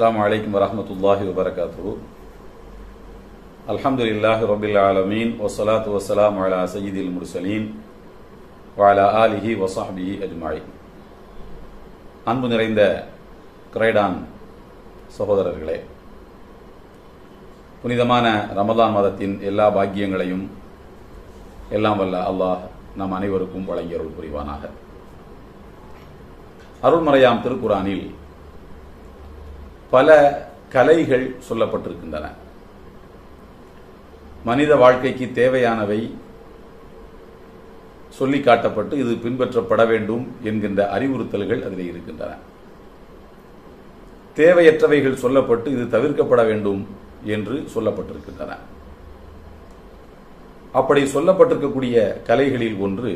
السلام عليكم ورحمة الله وبركاته الحمد لله رب العالمين والصلاة والسلام على سيد المرسلين وعلى آله وصحبه أجمعين அன்பு நிறைந்த கிரைடான் சகோதரர்களே புனிதமான ரமதான் மாதத்தின் எல்லா பாக்கியங்களையும் எல்லாம் வல்ல அல்லாஹ் நம் அனைவருக்கும் வழங்கி அருள் புரிவானாக அருள்மறையாம் திருக்குறானில் பல கலைகள் சொல்லப்பட்டிருக்கின்றன மனித வாழ்க்கைக்கு தேவையானவை சொல்லி காட்டப்பட்டு இது பின்பற்றப்பட வேண்டும் என்கின்ற அறிவுறுத்தல்கள் அதில் இருக்கின்றன தேவையற்றவைகள் சொல்லப்பட்டு இது தவிர்க்கப்பட வேண்டும் என்று சொல்லப்பட்டிருக்கின்றன அப்படி சொல்லப்பட்டிருக்கக்கூடிய கலைகளில் ஒன்று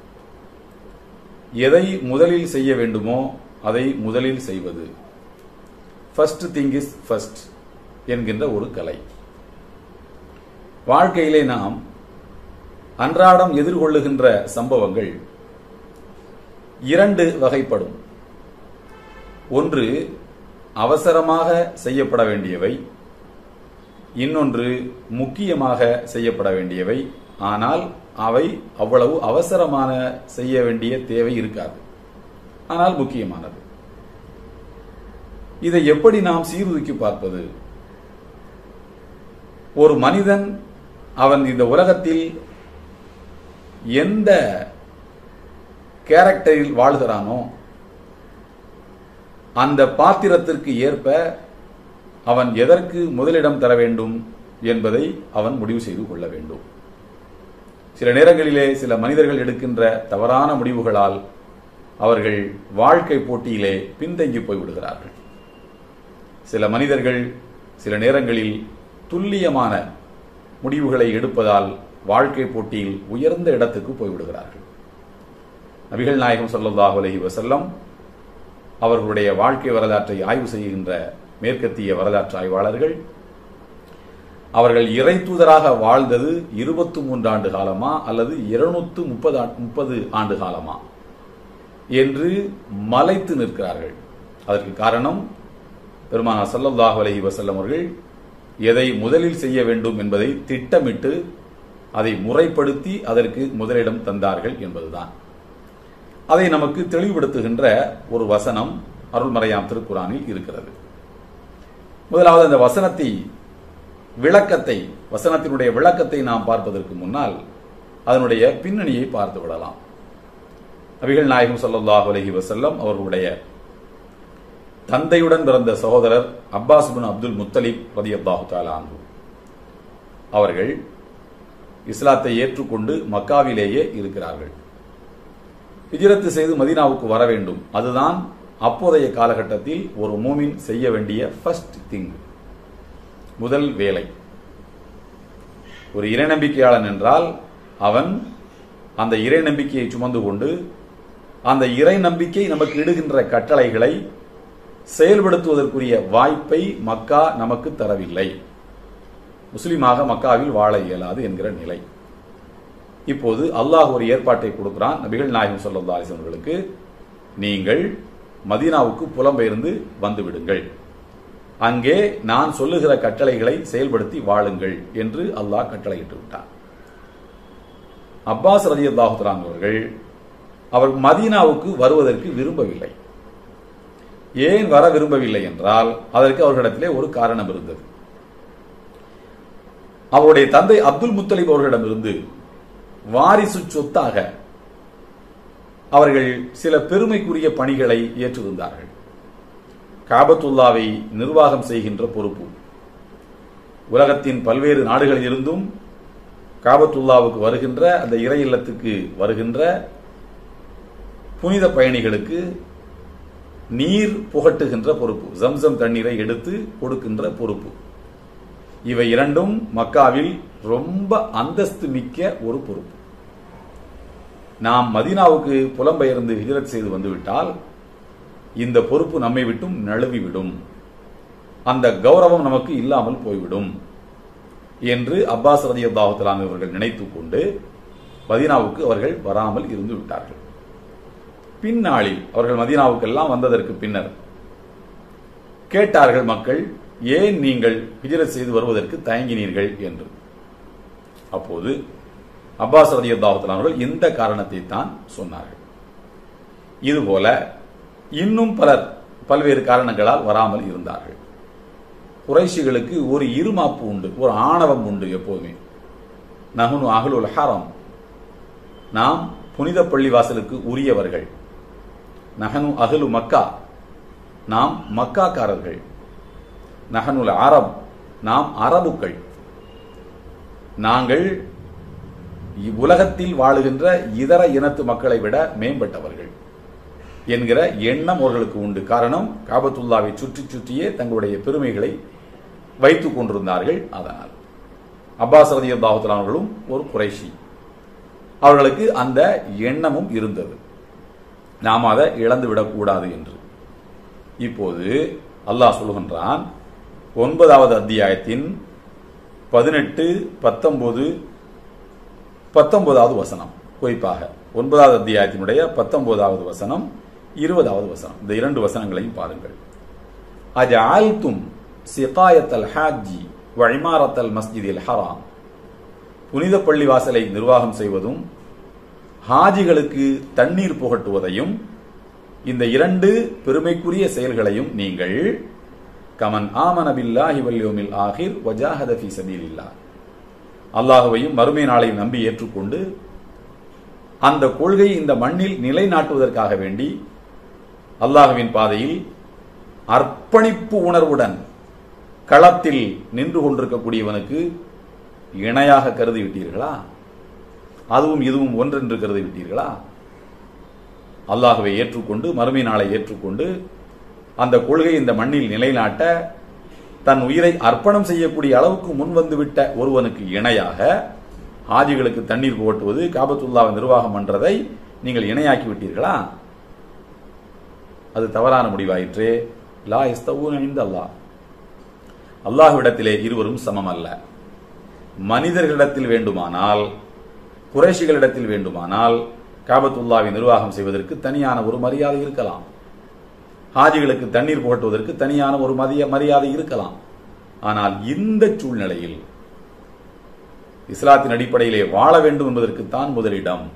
எதை முதலில் செய்ய வேண்டுமோ அதை முதலில் செய்வது ஃபர்ஸ்ட் திங் இஸ் ஃபர்ஸ்ட் என்கின்ற ஒரு கலை வாழ்க்கையிலே நாம் அன்றாடம் எதிர்கொள்ளுகின்ற சம்பவங்கள் இரண்டு வகைப்படும் ஒன்று அவசரமாக செய்யப்பட வேண்டியவை இன்னொன்று முக்கியமாக செய்யப்பட வேண்டியவை ஆனால் அவை அவ்வளவு அவசரமான செய்ய வேண்டிய தேவை இருக்காது ஆனால் முக்கியமானது இதை எப்படி நாம் சீர்தூக்கி பார்ப்பது ஒரு மனிதன் அவன் இந்த உலகத்தில் எந்த கேரக்டரில் வாழ்கிறானோ அந்த பாத்திரத்திற்கு ஏற்ப அவன் எதற்கு முதலிடம் தர வேண்டும் என்பதை அவன் முடிவு செய்து கொள்ள வேண்டும் சில நேரங்களிலே சில மனிதர்கள் எடுக்கின்ற தவறான முடிவுகளால் அவர்கள் வாழ்க்கை போட்டியிலே பின்தங்கி போய்விடுகிறார்கள் சில மனிதர்கள் சில நேரங்களில் துல்லியமான முடிவுகளை எடுப்பதால் வாழ்க்கை போட்டியில் உயர்ந்த இடத்துக்கு போய்விடுகிறார்கள் நபிகள் நாயகம் சொல்லல்லாஹு அலஹி வசல்லம் அவர்களுடைய வாழ்க்கை வரலாற்றை ஆய்வு செய்கின்ற மேற்கத்திய வரலாற்று ஆய்வாளர்கள் அவர்கள் இறை தூதராக வாழ்ந்தது இருபத்தி மூன்று ஆண்டு காலமா அல்லது இருநூத்து முப்பது முப்பது ஆண்டு காலமா என்று மலைத்து நிற்கிறார்கள் அதற்கு காரணம் பெருமானா சல்லல்லாஹு அலஹி வசல்லம் அவர்கள் எதை முதலில் செய்ய வேண்டும் என்பதை திட்டமிட்டு அதை முறைப்படுத்தி அதற்கு முதலிடம் தந்தார்கள் என்பதுதான் அதை நமக்கு தெளிவுபடுத்துகின்ற ஒரு வசனம் அருள்மறையாம் திருக்குறானில் இருக்கிறது முதலாவது அந்த வசனத்தை விளக்கத்தை வசனத்தினுடைய விளக்கத்தை நாம் பார்ப்பதற்கு முன்னால் அதனுடைய பின்னணியை பார்த்து விடலாம் நபிகள் நாயகம் சொல்லல்லாஹு அலஹி வசல்லம் அவர்களுடைய தந்தையுடன் பிறந்த சகோதரர் அப்பாஸ் பின் அப்துல் முத்தலிப் ரதி அல்லாஹு தாலானு அவர்கள் இஸ்லாத்தை ஏற்றுக்கொண்டு மக்காவிலேயே இருக்கிறார்கள் ஹிஜரத்து செய்து மதீனாவுக்கு வர வேண்டும் அதுதான் அப்போதைய காலகட்டத்தில் ஒரு மூமின் செய்ய வேண்டிய ஃபர்ஸ்ட் திங் முதல் வேலை ஒரு இறை நம்பிக்கையாளன் என்றால் அவன் அந்த இறை நம்பிக்கையை சுமந்து கொண்டு அந்த இறை நம்பிக்கை நமக்கு இடுகின்ற கட்டளைகளை செயல்படுத்துவதற்குரிய வாய்ப்பை மக்கா நமக்கு தரவில்லை முஸ்லிமாக மக்காவில் வாழ இயலாது என்கிற நிலை இப்போது அல்லாஹ் ஒரு ஏற்பாட்டை கொடுக்கிறான் நபிகள் நாயகம் சொல்லா அவர்களுக்கு நீங்கள் மதீனாவுக்கு புலம்பெயர்ந்து வந்து விடுங்கள் அங்கே நான் சொல்லுகிற கட்டளைகளை செயல்படுத்தி வாழுங்கள் என்று அல்லாஹ் கட்டளையிட்டு விட்டார் அப்பாஸ் ரதி அல்லாஹுரான் அவர்கள் அவர் மதீனாவுக்கு வருவதற்கு விரும்பவில்லை ஏன் வர விரும்பவில்லை என்றால் அதற்கு அவர்களிடத்திலே ஒரு காரணம் இருந்தது அவருடைய தந்தை அப்துல் முத்தலிப் அவர்களிடமிருந்து வாரிசு சொத்தாக அவர்கள் சில பெருமைக்குரிய பணிகளை ஏற்றிருந்தார்கள் காபத்துல்லாவை நிர்வாகம் செய்கின்ற பொறுப்பு உலகத்தின் பல்வேறு நாடுகளில் இருந்தும் காபத்துல்லாவுக்கு வருகின்ற அந்த இறை இல்லத்துக்கு வருகின்ற புனித பயணிகளுக்கு நீர் புகட்டுகின்ற பொறுப்பு ஜம்சம் தண்ணீரை எடுத்து கொடுக்கின்ற பொறுப்பு இவை இரண்டும் மக்காவில் ரொம்ப அந்தஸ்து மிக்க ஒரு பொறுப்பு நாம் மதீனாவுக்கு புலம்பெயர்ந்து ஹிஜரத் செய்து வந்துவிட்டால் இந்த பொறுப்பு நம்மை விட்டும் நழுவிவிடும் அந்த கௌரவம் நமக்கு இல்லாமல் போய்விடும் என்று அப்பாஸ் ரதி அல்லாஹுலாம் இவர்கள் நினைத்துக் கொண்டு மதீனாவுக்கு அவர்கள் வராமல் இருந்து விட்டார்கள் பின்னாளில் அவர்கள் மதீனாவுக்கெல்லாம் வந்ததற்கு பின்னர் கேட்டார்கள் மக்கள் ஏன் நீங்கள் ஹிஜரத் செய்து வருவதற்கு தயங்கினீர்கள் என்று அப்போது அப்பாஸ் ரதி அவர்கள் இந்த காரணத்தை தான் சொன்னார்கள் இதுபோல இன்னும் பலர் பல்வேறு காரணங்களால் வராமல் இருந்தார்கள் குறைஷிகளுக்கு ஒரு இருமாப்பு உண்டு ஒரு ஆணவம் உண்டு எப்போதுமே நகுனு அகலுல் ஹரம் நாம் புனித பள்ளிவாசலுக்கு உரியவர்கள் நகனு அகலு மக்கா நாம் மக்காக்காரர்கள் நகனுல் அரப் நாம் அரபுக்கள் நாங்கள் உலகத்தில் வாழுகின்ற இதர இனத்து மக்களை விட மேம்பட்டவர்கள் என்கிற எண்ணம் அவர்களுக்கு உண்டு காரணம் காபத்துல்லாவை சுற்றி சுற்றியே தங்களுடைய பெருமைகளை வைத்துக் கொண்டிருந்தார்கள் அதனால் அப்பாஸ் ரதி அவர்களும் ஒரு குறைஷி அவர்களுக்கு அந்த எண்ணமும் இருந்தது நாம் அதை இழந்து விடக்கூடாது என்று இப்போது அல்லாஹ் சொல்லுகின்றான் ஒன்பதாவது அத்தியாயத்தின் பதினெட்டு பத்தொன்பது பத்தொன்பதாவது வசனம் குறிப்பாக ஒன்பதாவது அத்தியாயத்தினுடைய பத்தொன்பதாவது வசனம் இருபதாவது வசனம் இந்த இரண்டு வசனங்களையும் பாருங்கள் அஜால்தும் சிகாயத்தல் ஹாஜி வழிமாரத்தல் மஸ்ஜிதில் ஹராம் புனித பள்ளி வாசலை நிர்வாகம் செய்வதும் ஹாஜிகளுக்கு தண்ணீர் புகட்டுவதையும் இந்த இரண்டு பெருமைக்குரிய செயல்களையும் நீங்கள் கமன் ஆமன பில்லாஹி வல்யோமில் ஆகிர் வஜாஹத ஃபி சபீலில்லா அல்லாஹுவையும் மறுமை நாளையும் நம்பி ஏற்றுக்கொண்டு அந்த கொள்கை இந்த மண்ணில் நிலைநாட்டுவதற்காக வேண்டி அல்லாஹுவின் பாதையில் அர்ப்பணிப்பு உணர்வுடன் களத்தில் நின்று கொண்டிருக்கக்கூடியவனுக்கு இணையாக கருதி விட்டீர்களா அதுவும் இதுவும் ஒன்றென்று கருதி விட்டீர்களா அல்லாஹுவை ஏற்றுக்கொண்டு மறுமை நாளை ஏற்றுக்கொண்டு அந்த கொள்கை இந்த மண்ணில் நிலைநாட்ட தன் உயிரை அர்ப்பணம் செய்யக்கூடிய அளவுக்கு முன்வந்து விட்ட ஒருவனுக்கு இணையாக ஆஜிகளுக்கு தண்ணீர் போட்டுவது காபத்துல்லாவை நிர்வாகம் பண்றதை நீங்கள் இணையாக்கி விட்டீர்களா அது தவறான முடிவாயிற்றே லா இஸ்தவூன் இந்த அல்லாஹ் அல்லாஹ்விடத்திலே இருவரும் சமம் அல்ல மனிதர்களிடத்தில் வேண்டுமானால் குறைஷிகளிடத்தில் வேண்டுமானால் காபத்துல்லாவை நிர்வாகம் செய்வதற்கு தனியான ஒரு மரியாதை இருக்கலாம் ஹாஜிகளுக்கு தண்ணீர் புகட்டுவதற்கு தனியான ஒரு மதிய மரியாதை இருக்கலாம் ஆனால் இந்த சூழ்நிலையில் இஸ்லாத்தின் அடிப்படையிலே வாழ வேண்டும் என்பதற்குத்தான் முதலிடம்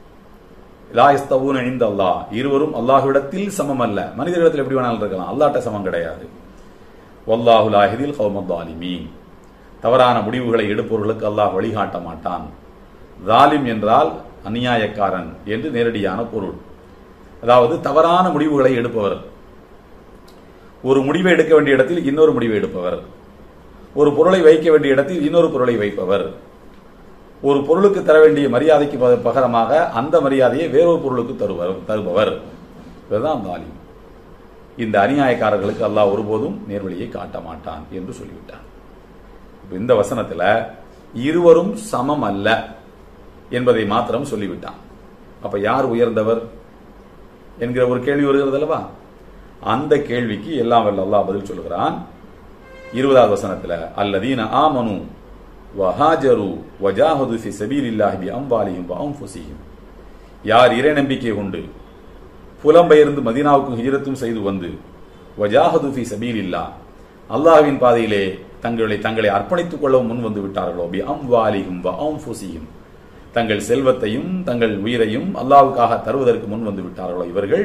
இந்த அல்லாஹ் இருவரும் அல்லாஹுவிடத்தில் சமம் அல்ல மனிதர்களிடத்தில் எப்படி வேணாலும் இருக்கலாம் அல்லாட்ட சமம் கிடையாது வல்லாஹுலாஹிதில் கௌமத்தாலிமீன் தவறான முடிவுகளை எடுப்பவர்களுக்கு அல்லாஹ் வழிகாட்ட மாட்டான் தாலிம் என்றால் அநியாயக்காரன் என்று நேரடியான பொருள் அதாவது தவறான முடிவுகளை எடுப்பவர் ஒரு முடிவை எடுக்க வேண்டிய இடத்தில் இன்னொரு முடிவை எடுப்பவர் ஒரு பொருளை வைக்க வேண்டிய இடத்தில் இன்னொரு பொருளை வைப்பவர் ஒரு பொருளுக்கு தர வேண்டிய மரியாதைக்கு பகரமாக அந்த மரியாதையை வேறொரு பொருளுக்கு தருவர் தருபவர் இதுதான் தாலிம் இந்த அநியாயக்காரர்களுக்கு அல்லாஹ் ஒருபோதும் நேர்வழியை காட்ட மாட்டான் என்று சொல்லிவிட்டான் இந்த வசனத்துல இருவரும் சமம் அல்ல என்பதை மாத்திரம் சொல்லிவிட்டான் அப்ப யார் உயர்ந்தவர் என்கிற ஒரு கேள்வி வருகிறது அல்லவா அந்த கேள்விக்கு எல்லாம் வல்ல அல்லாஹ் பதில் சொல்கிறான் இருபதாவது வசனத்துல அல்லதீன ஆமனு வஹாஜரு வஜாஹது ஃபி சபீலில்லாஹி பி அம்வாலிஹிம் வ அன்ஃபுஸிஹிம் யார் இறை நம்பிக்கை கொண்டு புலம்பெயர்ந்து மதீனாவுக்கு ஹிஜரத்தும் செய்து வந்து வஜாஹது ஃபி சபீலில்லா அல்லாஹ்வின் பாதையிலே தங்களை தங்களை அர்ப்பணித்துக் கொள்ளவும் முன் வந்து விட்டார்களோ பி அம்வாலிஹிம் வ அன்ஃபுஸிஹிம் தங்கள் செல்வத்தையும் தங்கள் உயிரையும் அல்லாவுக்காக தருவதற்கு முன் வந்து விட்டார்களோ இவர்கள்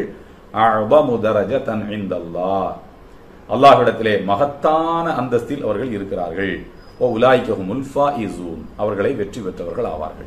அல்லாஹ்விடத்திலே மகத்தான அந்தஸ்தில் அவர்கள் இருக்கிறார்கள் ஓ உலாய்க்கும் உல்ஃபா இசூன் அவர்களை வெற்றி பெற்றவர்கள் ஆவார்கள்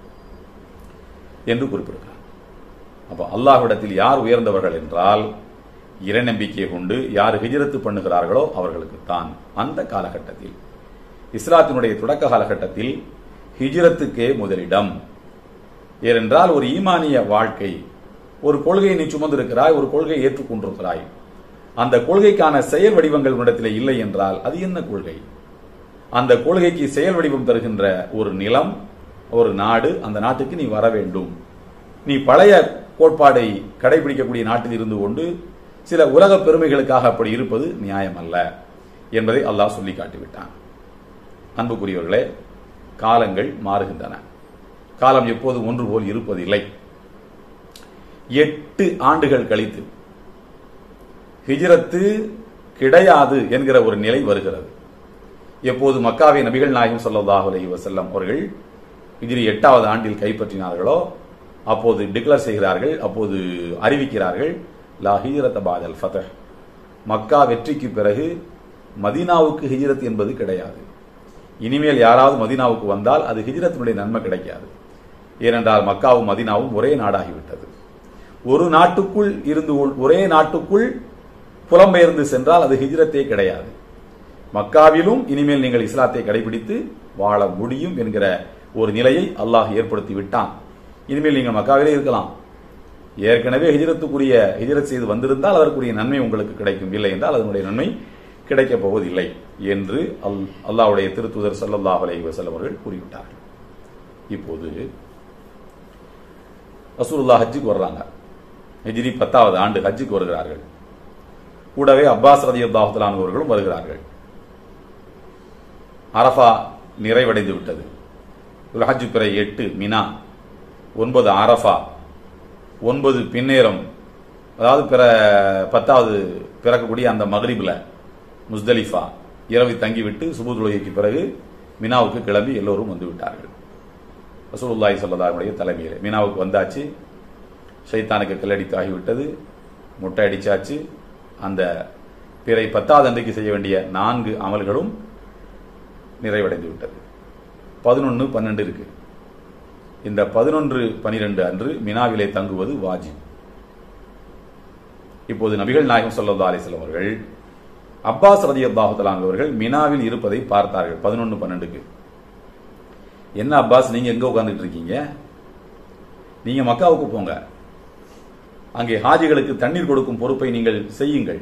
என்று குறிப்பிடுகிறார் அப்ப அல்லாஹ்விடத்தில் யார் உயர்ந்தவர்கள் என்றால் இறை நம்பிக்கையை கொண்டு யார் ஹிஜரத்து பண்ணுகிறார்களோ அவர்களுக்கு தான் அந்த காலகட்டத்தில் இஸ்லாத்தினுடைய தொடக்க காலகட்டத்தில் ஹிஜ்ரத்துக்கே முதலிடம் ஏனென்றால் ஒரு ஈமானிய வாழ்க்கை ஒரு கொள்கையை நீ சுமந்திருக்கிறாய் ஒரு கொள்கையை ஏற்றுக்கொண்டிருக்கிறாய் அந்த கொள்கைக்கான செயல் வடிவங்கள் உன்னிடத்தில் இல்லை என்றால் அது என்ன கொள்கை அந்த கொள்கைக்கு செயல் வடிவம் தருகின்ற ஒரு நிலம் ஒரு நாடு அந்த நாட்டுக்கு நீ வர வேண்டும் நீ பழைய கோட்பாடை கடைபிடிக்கக்கூடிய நாட்டில் இருந்து கொண்டு சில உலக பெருமைகளுக்காக அப்படி இருப்பது நியாயம் அல்ல என்பதை அல்லாஹ் சொல்லி காட்டிவிட்டான் அன்புக்குரியவர்களே காலங்கள் மாறுகின்றன காலம் எப்போதும் ஒன்று போல் இருப்பதில்லை எட்டு ஆண்டுகள் கழித்து ஹிஜ்ரத்து கிடையாது என்கிற ஒரு நிலை வருகிறது எப்போது மக்காவை நபிகள் நாயகம் ஸல்லல்லாஹு அலைஹி வஸல்லம் அவர்கள் ஹிஜ்ரி எட்டாவது ஆண்டில் கைப்பற்றினார்களோ அப்போது டிக்ளேர் செய்கிறார்கள் அப்போது அறிவிக்கிறார்கள் லா ஹிஜ்ரத பாதல் ஃபதஹ் மக்கா வெற்றிக்கு பிறகு மதீனாவுக்கு ஹிஜ்ரத் என்பது கிடையாது இனிமேல் யாராவது மதீனாவுக்கு வந்தால் அது ஹிஜ்ரத்தினுடைய நன்மை கிடைக்காது ஏனென்றால் மக்காவும் மதீனாவும் ஒரே நாடாகிவிட்டது ஒரு நாட்டுக்குள் இருந்து கொள்- ஒரே நாட்டுக்குள் புலம்பெயர்ந்து சென்றால் அது ஹிஜ்ரத்தே கிடையாது மக்காவிலும் இனிமேல் நீங்கள் இஸ்லாத்தை கடைபிடித்து வாழ முடியும் என்கிற ஒரு நிலையை அல்லாஹ் ஏற்படுத்தி விட்டான் இனிமேல் நீங்கள் மக்காவிலே இருக்கலாம் ஏற்கனவே ஹிஜ்ரத்துக்குரிய ஹிஜ்ரத் செய்து வந்திருந்தால் அதற்குரிய நன்மை உங்களுக்கு கிடைக்கும் இல்லை என்றால் அதனுடைய நன்மை கிடைக்கப் போவதில்லை என்று அல் அல்லாஹ்வுடைய திருத்துதர் ஸல்லல்லாஹு அலைஹி வஸல்லம் அவர்கள் கூறிவிட்டார்கள் இப்போது ரசூலுல்லாஹ் ஹஜ்ஜுக்கு வர்றாங்க ஹிஜ்ரி பத்தாவது ஆண்டு ஹஜ்ஜுக்கு வருகிறார்கள் கூடவே அப்பாஸ் ரதியல்லாஹு தஆலா அவர்களும் வருகிறார்கள் அரஃபா நிறைவடைந்து விட்டது ஹஜ் பிறை எட்டு மினா ஒன்பது அரஃபா ஒன்பது பின்னேரம் அதாவது பிற பத்தாவது பிறக்கக்கூடிய அந்த மகரிபில் முஸ்தலிஃபா இரவு தங்கிவிட்டு சுபு தொழுகைக்கு பிறகு மினாவுக்கு கிளம்பி எல்லோரும் வந்து விட்டார்கள் ரசூலுல்லாஹி ஸல்லல்லாஹு தலைமையில் மினாவுக்கு வந்தாச்சு ஷைத்தானுக்கு கல்லடித்து ஆகிவிட்டது முட்டை அடிச்சாச்சு அந்த பிறை பத்தாவது அன்றைக்கு செய்ய வேண்டிய நான்கு அமல்களும் நிறைவடைந்து விட்டது பதினொன்று பன்னெண்டு இருக்கு இந்த பதினொன்று பனிரெண்டு அன்று மினாவிலே தங்குவது வாஜிப் இப்போது நபிகள் நாயகம் ஸல்லல்லாஹு அலைஹி வஸல்லம் அவர்கள் அப்பாஸ் ரதியல்லாஹு தஆலா அவர்கள் மினாவில் இருப்பதை பார்த்தார்கள் பதினொன்று பன்னெண்டுக்கு என்ன அப்பாஸ் நீங்க எங்க உட்கார்ந்துட்டு இருக்கீங்க நீங்க மக்காவுக்கு போங்க அங்கே ஹாஜிகளுக்கு தண்ணீர் கொடுக்கும் பொறுப்பை நீங்கள் செய்யுங்கள்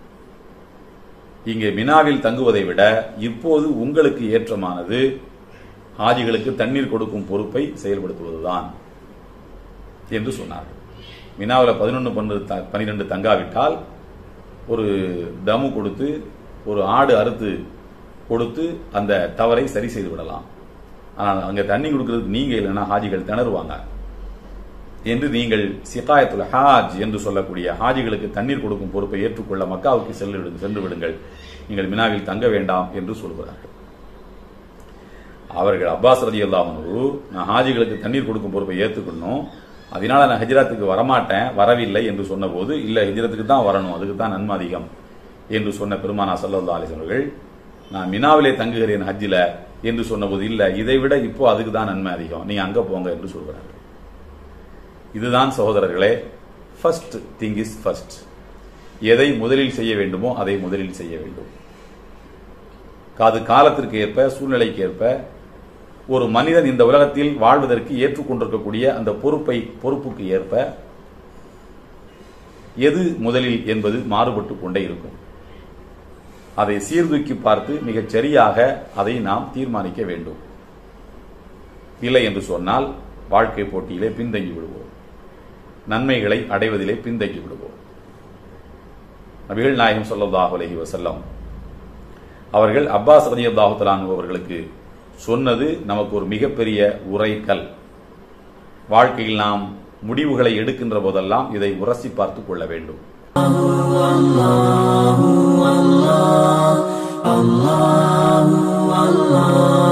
இங்கே மினாவில் தங்குவதை விட இப்போது உங்களுக்கு ஏற்றமானது ஹாஜிகளுக்கு தண்ணீர் கொடுக்கும் பொறுப்பை செயல்படுத்துவதுதான் என்று சொன்னார்கள் மினாவில் பதினொன்று பன்னெண்டு பனிரெண்டு தங்காவிட்டால் ஒரு தமு கொடுத்து ஒரு ஆடு அறுத்து கொடுத்து அந்த தவறை சரி செய்து விடலாம் ஆனால் அங்கே தண்ணி கொடுக்கறதுக்கு நீங்க இல்லைன்னா ஹாஜிகள் திணறுவாங்க என்று நீங்கள் சிகாயத்துல் ஹாஜ் என்று சொல்லக்கூடிய ஹாஜிகளுக்கு தண்ணீர் கொடுக்கும் பொறுப்பை ஏற்றுக்கொள்ள மக்காவுக்கு சென்று விடுங்கள் சென்று விடுங்கள் நீங்கள் மினாவில் தங்க வேண்டாம் என்று சொல்கிறார்கள் அவர்கள் அப்பாஸ் ரதி நான் ஹாஜிகளுக்கு தண்ணீர் கொடுக்கும் பொறுப்பை ஏற்றுக்கணும் அதனால நான் ஹஜ்ரத்துக்கு வரமாட்டேன் வரவில்லை என்று சொன்னபோது இல்ல ஹஜ்ரத்துக்கு தான் வரணும் அதுக்கு தான் நன்மை அதிகம் என்று சொன்ன பெருமானா சல்லல்லா அலிஸ் அவர்கள் நான் மினாவிலே தங்குகிறேன் ஹஜ்ஜில என்று சொன்னபோது இல்ல இதை விட இப்போ அதுக்கு தான் நன்மை அதிகம் நீங்க அங்க போங்க என்று சொல்கிறார்கள் இதுதான் சகோதரர்களே ஃபர்ஸ்ட் திங் இஸ் ஃபர்ஸ்ட் எதை முதலில் செய்ய வேண்டுமோ அதை முதலில் செய்ய வேண்டும் அது காலத்திற்கு ஏற்ப சூழ்நிலைக்கு ஏற்ப ஒரு மனிதன் இந்த உலகத்தில் வாழ்வதற்கு ஏற்றுக்கொண்டிருக்கக்கூடிய அந்த பொறுப்பை பொறுப்புக்கு ஏற்ப எது முதலில் என்பது மாறுபட்டு கொண்டே இருக்கும் அதை சீர்தூக்கி பார்த்து மிகச் சரியாக அதை நாம் தீர்மானிக்க வேண்டும் இல்லை என்று சொன்னால் வாழ்க்கை போட்டியிலே பின்தங்கி விடுவோம் நன்மைகளை அடைவதிலே பின்தங்கி விடுவோம் நபிகள் நாயகம் ஸல்லல்லாஹு அலைஹி வஸல்லம் அவர்கள் அப்பாஸ் ரலியல்லாஹு தஆலா அன்ஹு அவர்களுக்கு சொன்னது நமக்கு ஒரு மிகப்பெரிய உரைக்கல் வாழ்க்கையில் நாம் முடிவுகளை எடுக்கின்ற போதெல்லாம் இதை உரசி பார்த்துக் கொள்ள வேண்டும் Allah, Allah, Allah.